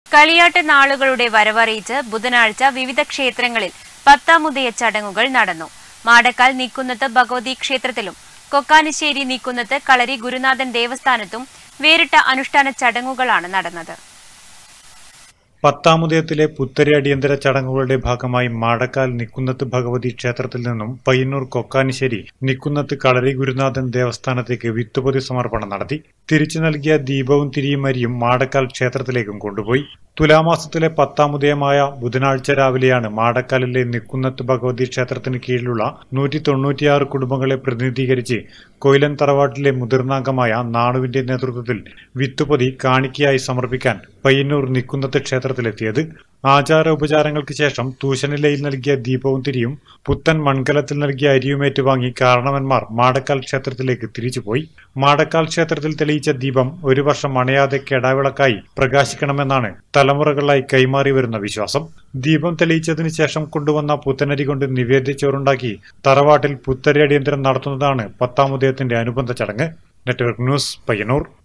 കളിയാട്ട് നാളുകളുടെ വരവറിയിച്ച് ബുധനാഴ്ച വിവിധ ക്ഷേത്രങ്ങളിൽ പത്താമുദയ ചടങ്ങുകൾ നടന്നു മാടക്കാൽ നീക്കുന്നത്ത് ഭഗവതി ക്ഷേത്രത്തിലും കൊക്കാനിശ്ശേരി നീക്കുന്നത്ത് കളരി ഗുരുനാഥൻ ദേവസ്ഥാനത്തും വേറിട്ട അനുഷ്ഠാന ചടങ്ങുകളാണ് നടന്നത് പത്താമുദയത്തിലെ പുത്തരി അടിയന്തര ചടങ്ങുകളുടെ ഭാഗമായി മാടക്കാൽ നിക്കുന്നത്ത് ഭഗവതി ക്ഷേത്രത്തിൽ നിന്നും പയ്യന്നൂർ കൊക്കാനിശ്ശേരി നിക്കുന്നത്ത് കളരി ഗുരുനാഥൻ ദേവസ്ഥാനത്തേക്ക് വിത്തുപൊതി സമർപ്പണം നടത്തി തിരിച്ചു നൽകിയ ദീപവും തിരിയും അരിയും മാടക്കാൽ ക്ഷേത്രത്തിലേക്കും കൊണ്ടുപോയി തുലാമാസത്തിലെ പത്താമുദയമായ ബുധനാഴ്ച രാവിലെയാണ് മാടക്കാലിലെ നിക്കുന്നത്ത് ഭഗവതി ക്ഷേത്രത്തിന് കീഴിലുള്ള നൂറ്റി തൊണ്ണൂറ്റിയാറ് കുടുംബങ്ങളെ പ്രതിനിധീകരിച്ച് കൊയിലൻ തറവാട്ടിലെ മുതിർന്നാംഗമായ നാണുവിന്റെ നേതൃത്വത്തിൽ വിത്തുപൊതി കാണിക്കയായി സമർപ്പിക്കാൻ പയ്യന്നൂർ നിക്കുന്നത്ത് ക്ഷേത്രത്തിലെത്തിയത് ആചാരോപചാരങ്ങൾക്ക് ശേഷം തൂശനിലയിൽ നൽകിയ ദീപവും തിരിയും പുത്തൻ മൺകലത്തിൽ നൽകിയ അരിയും ഏറ്റുവാങ്ങി കാരണവന്മാർ മാടക്കാൽ ക്ഷേത്രത്തിലേക്ക് തിരിച്ചുപോയി മാടക്കാൽ ക്ഷേത്രത്തിൽ തെളിയിച്ച ദീപം ഒരു വർഷം അണയാതെ കെടാവിളക്കായി പ്രകാശിക്കണമെന്നാണ് തലമുറകളായി കൈമാറി വരുന്ന വിശ്വാസം ദീപം തെളിയിച്ചതിന് ശേഷം കൊണ്ടുവന്ന പുത്തനരി കൊണ്ട് നിവേദ്യച്ചോറുണ്ടാക്കി തറവാട്ടിൽ പുത്തരി അടിയന്തരം നടത്തുന്നതാണ് പത്താമുദയത്തിന്റെ അനുബന്ധ ചടങ്ങ് നെറ്റ്വർക്ക് ന്യൂസ് പയ്യന്നൂർ